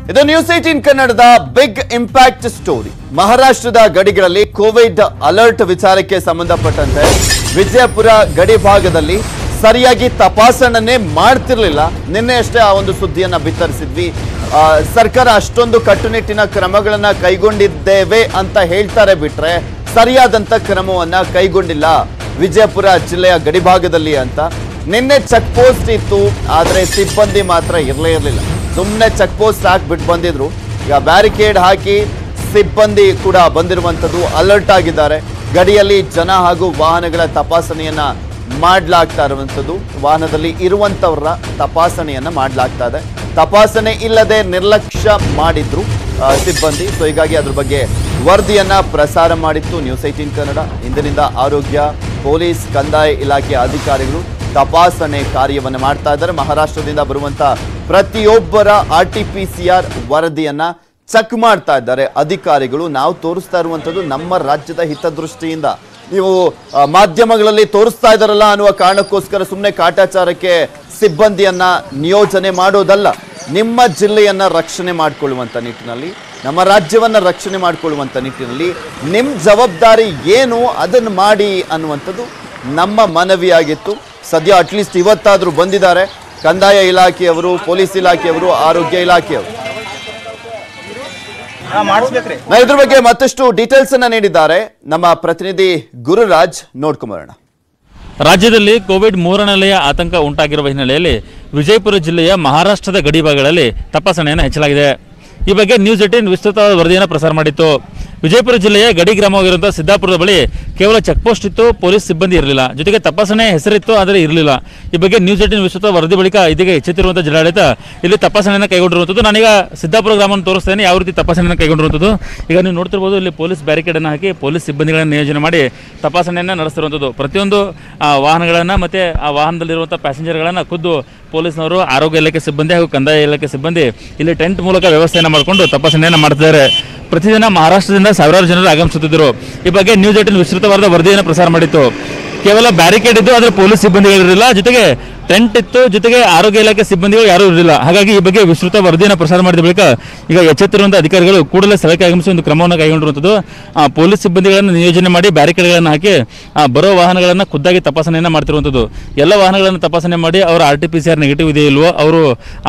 ಇದು news eighteen ಕನ್ನಡದ big impact story ಮಹಾರಾಷ್ಟ್ರದ ಗಡಿಗಳಲ್ಲಿ ಕೋವಿಡ್ ಅಲರ್ಟ್ ವಿಚಾರಕ್ಕೆ ಸಂಬಂಧಪಟ್ಟಂತೆ ವಿಜಯಪುರ ಗಡಿ ಭಾಗದಲ್ಲಿ ಸರಿಯಾಗಿ ತಪಾಸಣೆನೇ ಮಾಡ್ತಿರ್ಲಿಲ್ಲ ನಿನ್ನೆ ಅಷ್ಟೇ ಆ ಒಂದು ಸುದ್ದಿಯನ್ನ ಬಿತ್ತರಿಸಿದ್ವಿ ಆ, ಸರ್ಕಾರ ಅಷ್ಟೊಂದು ಕಟ್ಟುನಿಟ್ಟಿನ ಕ್ರಮಗಳನ್ನ ಕೈಗೊಂಡಿದ್ದೇವೆ ಅಂತ ಹೇಳ್ತಾರೆ ಬಿಟ್ರೆ ಸರಿಯಾದಂತ ಕ್ರಮವನ್ನ ಕೈಗೊಂಡಿಲ್ಲ ವಿಜಯಪುರ ಜಿಲ್ಲೆಯ ಗಡಿಭಾಗದಲ್ಲಿ ಅಂತ ನಿನ್ನೆ ಚೆಕ್ ಪೋಸ್ಟ್ ಇತ್ತು ಆದ್ರೆ ಸಿಬ್ಬಂದಿ ಮಾತ್ರ ಇರಲೇ ಇರಲಿಲ್ಲ ಸುಮ್ಮನೆ ಚೆಕ್ ಪೋಸ್ಟ್ ಹಾಕ್ಬಿಟ್ಟು ಬಂದಿದ್ರು ಈಗ ಬ್ಯಾರಿಕೇಡ್ ಹಾಕಿ ಸಿಬ್ಬಂದಿ ಕೂಡ ಬಂದಿರುವಂಥದ್ದು ಅಲರ್ಟ್ ಆಗಿದ್ದಾರೆ ಗಡಿಯಲ್ಲಿ ಜನ ಹಾಗೂ ವಾಹನಗಳ ತಪಾಸಣೆಯನ್ನ ಮಾಡಲಾಗ್ತಾ ಇರುವಂಥದ್ದು ವಾಹನದಲ್ಲಿ ಇರುವಂಥವ್ರ ತಪಾಸಣೆಯನ್ನ ಮಾಡಲಾಗ್ತಾ ಇದೆ ತಪಾಸಣೆ ಇಲ್ಲದೆ ನಿರ್ಲಕ್ಷ್ಯ ಮಾಡಿದ್ರು ಆ, ಸಿಬ್ಬಂದಿ ಸೊ ಹೀಗಾಗಿ ಅದ್ರ ಬಗ್ಗೆ ವರದಿಯನ್ನ ಪ್ರಸಾರ ಮಾಡಿತ್ತು ನ್ಯೂಸ್ ಏಟೀನ್ ಕನ್ನಡ ಇಂದಿನಿಂದ ಆರೋಗ್ಯ ಪೊಲೀಸ್ ಕಂದಾಯ ಇಲಾಖೆ ಅಧಿಕಾರಿಗಳು ತಪಾಸಣೆ ಕಾರ್ಯವನ್ನು ಮಾಡ್ತಾ ಇದ್ದಾರೆ ಮಹಾರಾಷ್ಟ್ರದಿಂದ ಬರುವಂತ ಪ್ರತಿಯೊಬ್ಬರ R T P C R ವರದಿಯನ್ನ ಚೆಕ್ ಮಾಡ್ತಾ ಇದ್ದಾರೆ ಅಧಿಕಾರಿಗಳು ನಾವು ತೋರಿಸ್ತಾ ಇರುವಂತದ್ದು ನಮ್ಮ ರಾಜ್ಯದ ಹಿತದೃಷ್ಟಿಯಿಂದ ನೀವು ಆ, ಮಾಧ್ಯಮಗಳಲ್ಲಿ ತೋರಿಸ್ತಾ ಇದ್ದಾರಲ್ಲ ಅನ್ನುವ ಕಾರಣಕ್ಕೋಸ್ಕರ ಸುಮ್ಮನೆ ಕಾಟಾಚಾರಕ್ಕೆ ಸಿಬ್ಬಂದಿಯನ್ನ ನಿಯೋಜನೆ ಮಾಡೋದಲ್ಲ ನಿಮ್ಮ ಜಿಲ್ಲೆಯನ್ನ ರಕ್ಷಣೆ ಮಾಡಿಕೊಳ್ಳುವಂತ ನಿಟ್ಟಿನಲ್ಲಿ ನಮ್ಮ ರಾಜ್ಯವನ್ನ ರಕ್ಷಣೆ ಮಾಡಿಕೊಳ್ಳುವಂತ ನಿಟ್ಟಿನಲ್ಲಿ ನಿಮ್ಮ ಜವಾಬ್ದಾರಿ ಏನು ಅದನ್ನು ಮಾಡಿ ಅನ್ನುವಂಥದ್ದು ನಮ್ಮ ಮನವಿಯಾಗಿತ್ತು ಸದ್ಯ ಅಟ್ಲೀಸ್ಟ್ ಇವತ್ತಾದರೂ ಬಂದಿದ್ದಾರೆ ಕಂದಾಯ ಇಲಾಖೆಯವರು ಪೊಲೀಸ್ ಇಲಾಖೆಯವರು ಆರೋಗ್ಯ ಇಲಾಖೆಯವರು ಹಾ ಮಾಡಿಸ್ಬೇಕ್ರಿ ನಾ ಇದ್ರ ಬಗ್ಗೆ ಮತ್ತಷ್ಟು ಡೀಟೇಲ್ಸ್ ಅನ್ನ ನೀಡಿದ್ದಾರೆ ನಮ್ಮ ಪ್ರತಿನಿಧಿ ಗುರುರಾಜ್ ನೋಡ್ಕೊಂಬರೋಣ ರಾಜ್ಯದಲ್ಲಿ ಕೋವಿಡ್ ಮೂರನೇ ಅಲೆಯ ಆತಂಕ ಉಂಟಾಗಿರುವ ಹಿನ್ನೆಲೆಯಲ್ಲಿ ವಿಜಯಪುರ ಜಿಲ್ಲೆಯ ಮಹಾರಾಷ್ಟ್ರದ ಗಡಿ ಭಾಗಗಳಲ್ಲಿ ತಪಾಸಣೆಯನ್ನು ಹೆಚ್ಚಲಾಗಿದೆ ಈ ಬಗ್ಗೆ ನ್ಯೂಸ್ ಏಟೀನ್ ವಿಸ್ತೃತವಾದ ವರದಿಯನ್ನು ಪ್ರಸಾರ ಮಾಡಿತ್ತು ವಿಜಯಪುರ ಜಿಲ್ಲೆಯ ಗಡಿ ಗ್ರಾಮವಾಗಿರುವಂತಹ ಸಿದ್ದಾಪುರದ ಬಳಿ ಕೇವಲ ಚೆಕ್ ಪೋಸ್ಟ್ ಇತ್ತು ಪೊಲೀಸ್ ಸಿಬ್ಬಂದಿ ಇರಲಿಲ್ಲ ಜೊತೆಗೆ ತಪಾಸಣೆ ಹೆಸರಿತ್ತು ಆದರೆ ಇರಲಿಲ್ಲ ಈ ಬಗ್ಗೆ ನ್ಯೂಸ್ ಏಟೀನ್ ವಿಸ್ತೃತ ವರದಿ ಬಳಿಕ ಇದೀಗ ಎಚ್ಚೆತ್ತಿರುವಂತಹ ಜಿಲ್ಲಾಡಳಿತ ಇಲ್ಲಿ ತಪಾಸಣೆಯನ್ನು ಕೈಗೊಂಡಿರುವಂಥದ್ದು ನಾನೀಗ ಸಿದ್ದಾಪುರ ಗ್ರಾಮವನ್ನು ತೋರಿಸ್ತೇನೆ ಯಾವ ರೀತಿ ತಪಾಸಣೆಯನ್ನು ಕೈಗೊಂಡಿರುವಂಥದ್ದು ಈಗ ನೀವು ನೋಡ್ತಿರ್ಬೋದು ಇಲ್ಲಿ ಪೊಲೀಸ್ ಬ್ಯಾರಿಕೇಡ್ ಅನ್ನು ಹಾಕಿ ಪೊಲೀಸ್ ಸಿಬ್ಬಂದಿಗಳನ್ನು ನಿಯೋಜನೆ ಮಾಡಿ ತಪಾಸಣೆಯನ್ನು ನಡೆಸ್ತಿರುವಂಥದ್ದು ಪ್ರತಿಯೊಂದು ಆ, ವಾಹನಗಳನ್ನು ಮತ್ತು ಆ ವಾಹನದಲ್ಲಿರುವಂಥ ಪ್ಯಾಸೆಂಜರ್ಗಳನ್ನು ಖುದ್ದು ಪೊಲೀಸ್ನವರು ಆರೋಗ್ಯ ಇಲಾಖೆ ಸಿಬ್ಬಂದಿ ಹಾಗೂ ಕಂದಾಯ ಇಲಾಖೆ ಸಿಬ್ಬಂದಿ ಇಲ್ಲಿ ಟೆಂಟ್ ಮೂಲಕ ವ್ಯವಸ್ಥೆಯನ್ನು ಮಾಡಿಕೊಂಡು ತಪಾಸಣೆಯನ್ನು ಮಾಡ್ತಿದ್ದಾರೆ ಪ್ರತಿದಿನ ಮಹಾರಾಷ್ಟ್ರದಿಂದ ಸಾವಿರಾರು ಜನರು ಆಗಮಿಸುತ್ತಿದ್ದರು ಈ ಬಗ್ಗೆ ನ್ಯೂಸ್ ಏಟಿನ್ ವಿಸ್ತೃತವಾದ ವರದಿಯನ್ನು ಪ್ರಸಾರ ಮಾಡಿತ್ತು ಕೇವಲ ಬ್ಯಾರಿಕೇಡ್ ಇದ್ದು ಆದರೆ ಪೊಲೀಸ್ ಸಿಬ್ಬಂದಿಗಳಿರಲಿಲ್ಲ ಜೊತೆಗೆ ಟೆಂಟ್ ಇತ್ತು ಜೊತೆಗೆ ಆರೋಗ್ಯ ಇಲಾಖೆ ಸಿಬ್ಬಂದಿಗಳು ಯಾರೂ ಇರಲಿಲ್ಲ ಹಾಗಾಗಿ ಈ ಬಗ್ಗೆ ವಿಸ್ತೃತ ವರದಿಯನ್ನು ಪ್ರಸಾರ ಮಾಡಿದ ಬಳಿಕ ಈಗ ಎಚ್ಚೆತ್ತಿರುವಂಥ ಅಧಿಕಾರಿಗಳು ಕೂಡಲೇ ಸ್ಥಳಕ್ಕೆ ಆಗಮಿಸಿ ಒಂದು ಕ್ರಮವನ್ನು ಕೈಗೊಂಡಿರುವಂಥದ್ದು ಆ, ಪೊಲೀಸ್ ಸಿಬ್ಬಂದಿಗಳನ್ನು ನಿಯೋಜನೆ ಮಾಡಿ ಬ್ಯಾರಿಕೇಡ್ಗಳನ್ನು ಹಾಕಿ ಆ, ಬರೋ ವಾಹನಗಳನ್ನು ಖುದ್ದಾಗಿ ತಪಾಸಣೆಯನ್ನು ಮಾಡ್ತಿರುವಂಥದ್ದು ಎಲ್ಲ ವಾಹನಗಳನ್ನು ತಪಾಸಣೆ ಮಾಡಿ ಅವರ R T P C R negative ಇದೆಯೋ ಇಲ್ವೋ ಅವರು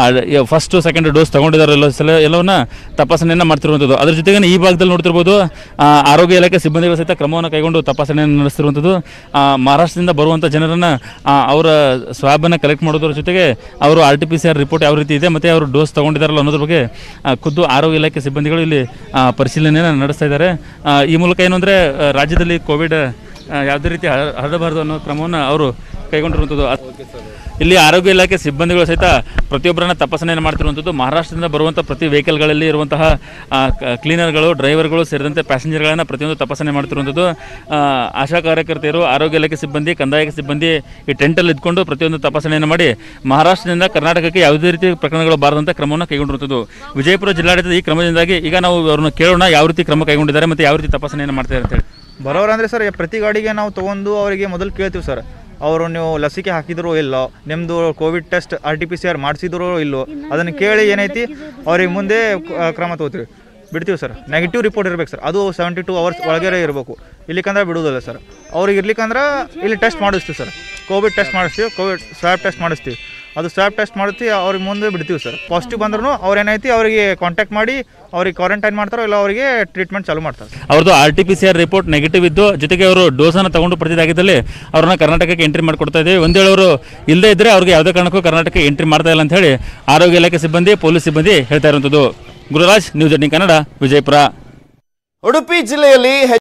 ಫಸ್ಟ್ ಸೆಕೆಂಡ್ ಡೋಸ್ ತಗೊಂಡಿದ್ದಾರೋ ಇಲ್ಲೋ ಸಲ ಎಲ್ಲವನ್ನ ತಪಾಸಣೆಯನ್ನು ಮಾಡ್ತಿರುವಂಥದ್ದು ಅದ್ರ ಜೊತೆಗೆ ಈ ಭಾಗದಲ್ಲಿ ನೋಡ್ತಿರ್ಬೋದು ಆ, ಆರೋಗ್ಯ ಇಲಾಖೆ ಸಿಬ್ಬಂದಿಗಳ ಸಹಿತ ಕ್ರಮವನ್ನು ಕೈಗೊಂಡು ತಪಾಸಣೆಯನ್ನು ನಡೆಸ್ತಿರುವಂಥದ್ದು ಆ, ಮಹಾರಾಷ್ಟ್ರದಿಂದ ಬರುವಂಥ ಜನರನ್ನು ಆ, ಅವರ ಸ್ವಾಬನ್ನು ಕಲೆಕ್ಟ್ ಮಾಡೋದ್ರ ಜೊತೆಗೆ ಅವರು R T P C R report ಯಾವ ರೀತಿ ಇದೆ ಮತ್ತು ಅವರು ಡೋಸ್ ತಗೊಂಡಿದ್ದಾರಲ್ಲ ಅನ್ನೋದ್ರ ಬಗ್ಗೆ ಆ, ಖುದ್ದು ಆರೋಗ್ಯ ಇಲಾಖೆ ಸಿಬ್ಬಂದಿಗಳು ಇಲ್ಲಿ ಆ, ಪರಿಶೀಲನೆಯನ್ನು ನಡೆಸ್ತಾ ಇದ್ದಾರೆ ಆ, ಈ ಮೂಲಕ ಏನು ಅಂದರೆ ರಾಜ್ಯದಲ್ಲಿ ಕೋವಿಡ್ ಆ, ಯಾವುದೇ ರೀತಿ ಹರ- ಹರಡಬಾರದು ಅನ್ನೋ ಕ್ರಮವನ್ನು ಅವರು ಕೈಗೊಂಡಿರುವಂಥದ್ದು ಅದ್- ಇಲ್ಲಿ ಆರೋಗ್ಯ ಇಲಾಖೆ ಸಿಬ್ಬಂದಿಗಳು ಸಹಿತ ಪ್ರತಿಯೊಬ್ಬರನ್ನ ತಪಾಸಣೆಯನ್ನು ಮಾಡ್ತಿರುವಂಥದ್ದು ಮಹಾರಾಷ್ಟ್ರದಿಂದ ಬರುವಂಥ ಪ್ರತಿ ವೆಹಿಕಲ್ಗಳಲ್ಲಿ ಇರುವಂತಹ ಆ, ಕ- ಕ್ಲೀನರ್ಗಳು ಡ್ರೈವರ್ಗಳು ಸೇರಿದಂತೆ ಪ್ಯಾಸೆಂಜರ್ಗಳನ್ನು ಪ್ರತಿಯೊಂದು ತಪಾಸಣೆ ಮಾಡ್ತಿರುವಂಥದ್ದು ಆ, ಆಶಾ ಕಾರ್ಯಕರ್ತೆಯರು ಆರೋಗ್ಯ ಇಲಾಖೆ ಸಿಬ್ಬಂದಿ ಕಂದಾಯ ಸಿಬ್ಬಂದಿ ಈ ಟೆಂಟಲ್ಲಿ ಇದ್ಕೊಂಡು ಪ್ರತಿಯೊಂದು ತಪಾಸಣೆಯನ್ನು ಮಾಡಿ ಮಹಾರಾಷ್ಟ್ರದಿಂದ ಕರ್ನಾಟಕಕ್ಕೆ ಯಾವುದೇ ರೀತಿ ಪ್ರಕರಣಗಳು ಬಾರದಂಥ ಕ್ರಮವನ್ನು ಕೈಗೊಂಡಿರುವಂಥದ್ದು ವಿಜಯಪುರ ಜಿಲ್ಲಾಡಳಿತದ ಈ ಕ್ರಮದಿಂದಾಗಿ ಈಗ ನಾವು ಅವ್ರನ್ನ ಕೇಳೋಣ ಯಾವ ರೀತಿ ಕ್ರಮ ಕೈಗೊಂಡಿದ್ದಾರೆ ಮತ್ತು ಯಾವ ರೀತಿ ತಪಾಸಣೆಯನ್ನು ಮಾಡ್ತಾರೆ ಅಂತೇಳಿ ಬರೋರಂದ್ರೆ ಸರ್ ಪ್ರತಿ ಗಾಡಿಗೆ ನಾವು ತೊಗೊಂಡು ಅವರಿಗೆ ಮೊದಲು ಕೇಳ್ತೀವಿ ಸರ್ ಅವರು ನೀವು ಲಸಿಕೆ ಹಾಕಿದ್ರೋ ಇಲ್ಲೋ ನಿಮ್ಮದು covid test R T P C R ಮಾಡಿಸಿದ್ರೋ ಇಲ್ಲೋ ಅದನ್ನು ಕೇಳಿ ಏನೈತಿ ಅವ್ರಿಗೆ ಮುಂದೆ ಕ- ಕ್ರಮ ತಗೋತೀವಿ ಬಿಡ್ತೀವಿ ಸರ್ ನೆಗೆಟಿವ್ ರಿಪೋರ್ಟ್ ಇರ್ಬೇಕು ಸರ್ ಅದು ಸೆವೆಂಟಿ ಟು ಅವರ್ಸ್ ಒಳಗಡೆ ಇರಬೇಕು ಇಲ್ಲಿಕಂದ್ರೆ ಬಿಡುವುದಿಲ್ಲ ಸರ್ ಅವ್ರಿಗೆ ಇರ್ಲಿಕ್ಕಂದ್ರೆ ಇಲ್ಲಿ ಟೆಸ್ಟ್ ಮಾಡಿಸ್ತೀವಿ ಸರ್ ಕೋವಿಡ್ ಟೆಸ್ಟ್ ಮಾಡಿಸ್ತೀವಿ ಕೋವಿಡ್ ಸ್ವ್ಯಾಬ್ ಟೆಸ್ಟ್ ಮಾಡಿಸ್ತೀವಿ ಅದು ಸ್ವ್ಯಾಬ್ ಟೆಸ್ಟ್ ಮಾಡ್ತೀವಿ ಅವ್ರಿಗೆ ಮುಂದೆ ಬಿಡ್ತೀವಿ ಸರ್ ಪಾಸಿಟಿವ್ ಬಂದ್ರೂ ಅವ್ರು ಏನೈತಿ ಅವರಿಗೆ ಕಾಂಟ್ಯಾಕ್ಟ್ ಮಾಡಿ ಅವ್ರಿಗೆ ಕ್ವಾರಂಟೈನ್ ಮಾಡ್ತಾರೋ ಇಲ್ಲ ಅವರಿಗೆ ಟ್ರೀಟ್ಮೆಂಟ್ ಚಾಲೂ ಮಾಡ್ತಾರೆ ಅವ್ರದ್ದು R T P C R report negative ಇದ್ದು ಜೊತೆಗೆ ಅವರು ಡೋಸನ್ನು ತಗೊಂಡು ಪ್ರತಿದಾಗಿದ್ದಲ್ಲಿ ಅವ್ರನ್ನ ಕರ್ನಾಟಕಕ್ಕೆ ಎಂಟ್ರಿ ಮಾಡಿಕೊಡ್ತಾ ಇದ್ದೀವಿ ಒಂದು ವೇಳೆ ಅವರು ಇಲ್ಲದೇ ಇದ್ದರೆ ಅವ್ರಿಗೆ ಯಾವುದೇ ಕಾರಣಕ್ಕೂ ಕರ್ನಾಟಕಕ್ಕೆ ಎಂಟ್ರಿ ಮಾಡ್ತಾ ಇಲ್ಲ ಅಂತ ಹೇಳಿ ಆರೋಗ್ಯ ಇಲಾಖೆ ಸಿಬ್ಬಂದಿ ಪೊಲೀಸ್ ಸಿಬ್ಬಂದಿ ಹೇಳ್ತಾ ಇರುವಂಥದ್ದು ಗುರುರಾಜ್ ನ್ಯೂಸ್ ಏಟೀನ್ ಕನ್ನಡ ವಿಜಯಪುರ ಉಡುಪಿ ಜಿಲ್ಲೆಯಲ್ಲಿ